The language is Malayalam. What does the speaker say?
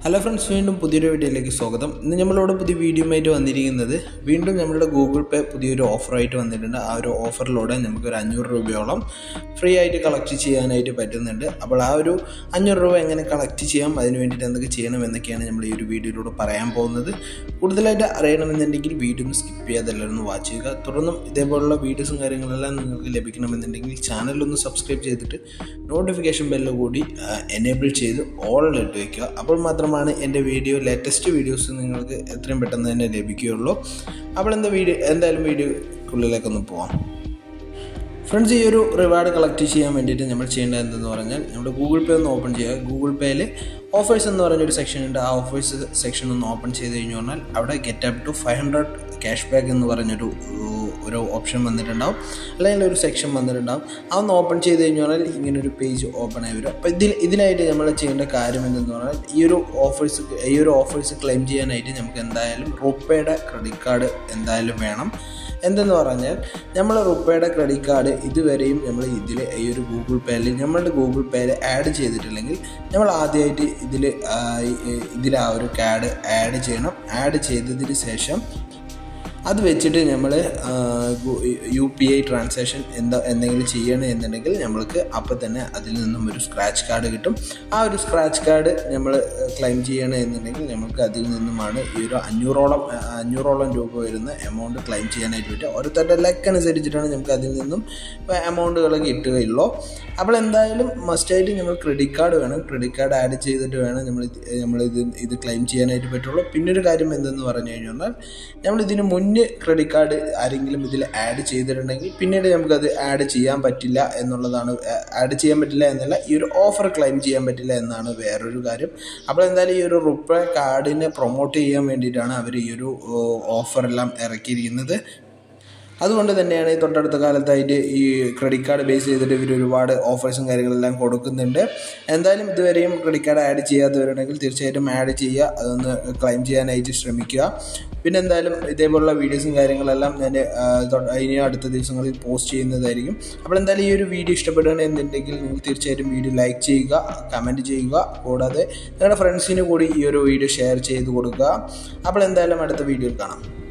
ഹലോ ഫ്രണ്ട്സ് വീണ്ടും പുതിയൊരു വീഡിയോയിലേക്ക് സ്വാഗതം ഇന്ന് നമ്മളിവിടെ പുതിയ വീഡിയോയുമായിട്ട് വന്നിരിക്കുന്നത് വീണ്ടും നമ്മളുടെ ഗൂഗിൾ പേ പുതിയൊരു ഓഫറായിട്ട് വന്നിട്ടുണ്ട് ആ ഒരു ഓഫറിലൂടെ നമുക്ക് ഒരു അഞ്ഞൂറ് രൂപയോളം ഫ്രീ ആയിട്ട് കളക്ട് ചെയ്യാനായിട്ട് പറ്റുന്നുണ്ട് അപ്പോൾ ആ ഒരു അഞ്ഞൂറ് രൂപ എങ്ങനെ കളക്ട് ചെയ്യാം അതിന് വേണ്ടിയിട്ട് എന്തൊക്കെ ചെയ്യണം എന്നൊക്കെയാണ് നമ്മൾ ഈ ഒരു വീഡിയോയിലൂടെ പറയാൻ പോകുന്നത് കൂടുതലായിട്ട് അറിയണമെന്നുണ്ടെങ്കിൽ വീഡിയോ ഒന്ന് സ്കിപ്പ് ചെയ്യാതെ എല്ലാവരും ഒന്ന് വാച്ച് ചെയ്യുക തുടർന്നും ഇതേപോലുള്ള വീഡിയോസും കാര്യങ്ങളെല്ലാം നിങ്ങൾക്ക് ലഭിക്കണമെന്നുണ്ടെങ്കിൽ ചാനലൊന്ന് സബ്സ്ക്രൈബ് ചെയ്തിട്ട് നോട്ടിഫിക്കേഷൻ ബെല്ല് കൂടി എനേബിൾ ചെയ്ത് ഓളിൽ ഇട്ട് വയ്ക്കുക അപ്പോൾ മാത്രമാണ് എൻ്റെ വീഡിയോ ലേറ്റസ്റ്റ് വീഡിയോസ് നിങ്ങൾക്ക് എത്രയും പെട്ടെന്ന് തന്നെ ലഭിക്കുകയുള്ളൂ അപ്പോൾ എന്താ വീഡിയോ എന്തായാലും വീഡിയോക്കുള്ളിലേക്കൊന്ന് പോവാം ഫ്രണ്ട്സ് ഈ ഒരു റിവാർഡ് കളക്ട് ചെയ്യാൻ വേണ്ടിയിട്ട് നമ്മൾ ചെയ്യേണ്ടത് എന്തെന്ന് പറഞ്ഞാൽ നമ്മുടെ ഗൂഗിൾ പേ ഒന്ന് ഓപ്പൺ ചെയ്യുക ഗൂഗിൾ പേയിൽ ഓഫേഴ്സ് എന്ന് പറഞ്ഞൊരു സെക്ഷൻ ഉണ്ട് ആ ഓഫേഴ്സ് സെക്ഷൻ ഒന്ന് ഓപ്പൺ ചെയ്ത് കഴിഞ്ഞു പറഞ്ഞാൽ അവിടെ get up to five hundred cash back എന്ന് പറഞ്ഞൊരു ഒരു ഓപ്ഷൻ വന്നിട്ടുണ്ടാവും അല്ലെങ്കിൽ ഒരു സെക്ഷൻ വന്നിട്ടുണ്ടാവും അതൊന്ന് ഓപ്പൺ ചെയ്ത് കഴിഞ്ഞു പറഞ്ഞാൽ ഇങ്ങനെ ഒരു പേജ് ഓപ്പൺ ആയി വരും അപ്പോൾ ഇതിൽ ഇതിനായിട്ട് നമ്മൾ ചെയ്യേണ്ട കാര്യം എന്തെന്ന് പറഞ്ഞാൽ ഈ ഒരു ഓഫേഴ്സ് ഈ ഒരു ഓഫേഴ്സ് ക്ലെയിം ചെയ്യാനായിട്ട് നമുക്ക് എന്തായാലും റുപ്പയുടെ ക്രെഡിറ്റ് കാർഡ് എന്തായാലും വേണം എന്തെന്ന് പറഞ്ഞാൽ നമ്മൾ റുപ്പയുടെ ക്രെഡിറ്റ് കാർഡ് ഇതുവരെയും നമ്മൾ ഇതിൽ ഈ ഒരു ഗൂഗിൾ പേയിൽ നമ്മളുടെ ഗൂഗിൾ പേയിൽ ആഡ് ചെയ്തിട്ടില്ലെങ്കിൽ നമ്മൾ ആദ്യമായിട്ട് ഇതിൽ ഇതിൽ ആ ഒരു കാർഡ് ആഡ് ചെയ്യണം ആഡ് ചെയ്തതിന് ശേഷം അത് വെച്ചിട്ട് നമ്മൾ യു പി ഐ ട്രാൻസാക്ഷൻ എന്താ എന്തെങ്കിലും ചെയ്യണം എന്നുണ്ടെങ്കിൽ നമ്മൾക്ക് അപ്പോൾ തന്നെ അതിൽ നിന്നും ഒരു സ്ക്രാച്ച് കാർഡ് കിട്ടും ആ ഒരു സ്ക്രാച്ച് കാർഡ് നമ്മൾ ക്ലെയിം ചെയ്യണം എന്നുണ്ടെങ്കിൽ നമുക്ക് അതിൽ നിന്നുമാണ് ഈ ഒരു അഞ്ഞൂറോളം അഞ്ഞൂറോളം രൂപ വരുന്ന എമൗണ്ട് ക്ലെയിം ചെയ്യാനായിട്ട് പറ്റുക ഓരോരുത്തരുടെ ലക്ക് അനുസരിച്ചിട്ടാണ് നമുക്ക് അതിൽ നിന്നും എമൗണ്ടുകൾ കിട്ടുകയുള്ളൂ അപ്പോൾ എന്തായാലും മസ്റ്റായിട്ട് നമ്മൾ ക്രെഡിറ്റ് കാർഡ് വേണം ക്രെഡിറ്റ് കാർഡ് ആഡ് ചെയ്തിട്ട് വേണം നമ്മൾ നമ്മൾ ഇത് ഇത് ക്ലെയിം ചെയ്യാനായിട്ട് പറ്റുള്ളൂ പിന്നൊരു കാര്യം എന്തെന്ന് പറഞ്ഞു കഴിഞ്ഞാൽ നമ്മൾ ഇതിന് മുന്നേ ക്രെഡിറ്റ് കാർഡ് ആരെങ്കിലും ഇതിൽ ആഡ് ചെയ്തിട്ടുണ്ടെങ്കിൽ പിന്നീട് നമുക്കത് ആഡ് ചെയ്യാൻ പറ്റില്ല എന്നുള്ളതാണ് ആഡ് ചെയ്യാൻ പറ്റില്ല എന്നല്ല ഈ ഒരു ഓഫർ ക്ലെയിം ചെയ്യാൻ പറ്റില്ല എന്നാണ് വേറൊരു കാര്യം അപ്പോൾ എന്തായാലും ഈ ഒരു റുപ്പേ കാർഡിനെ പ്രൊമോട്ട് ചെയ്യാൻ വേണ്ടിയിട്ടാണ് അവർ ഈ ഒരു ഓഫറെല്ലാം ഇറക്കിയിരിക്കുന്നത് അതുകൊണ്ട് തന്നെയാണ് ഈ തൊട്ടടുത്ത കാലത്തായിട്ട് ഈ ക്രെഡിറ്റ് കാർഡ് ബേസ് ചെയ്തിട്ട് ഇവർ ഒരുപാട് ഓഫേഴ്സും കാര്യങ്ങളെല്ലാം കൊടുക്കുന്നുണ്ട് എന്തായാലും ഇതുവരെയും ക്രെഡിറ്റ് കാർഡ് ആഡ് ചെയ്യാത്തവരുണ്ടെങ്കിൽ തീർച്ചയായിട്ടും ആഡ് ചെയ്യുക അതൊന്ന് ക്ലെയിം ചെയ്യാനായിട്ട് ശ്രമിക്കുക പിന്നെ എന്തായാലും ഇതേപോലുള്ള വീഡിയോസും കാര്യങ്ങളെല്ലാം ഞാൻ ഇനി അടുത്ത ദിവസങ്ങളിൽ പോസ്റ്റ് ചെയ്യുന്നതായിരിക്കും അപ്പോൾ എന്തായാലും ഈ ഒരു വീഡിയോ ഇഷ്ടപ്പെടുകയാണെന്നുണ്ടെങ്കിൽ നിങ്ങൾ തീർച്ചയായിട്ടും വീഡിയോ ലൈക്ക് ചെയ്യുക കമൻറ്റ് ചെയ്യുക കൂടാതെ നിങ്ങളുടെ ഫ്രണ്ട്സിന് കൂടി ഈ ഒരു വീഡിയോ ഷെയർ ചെയ്ത് കൊടുക്കുക അപ്പോൾ എന്തായാലും അടുത്ത വീഡിയോയിൽ കാണാം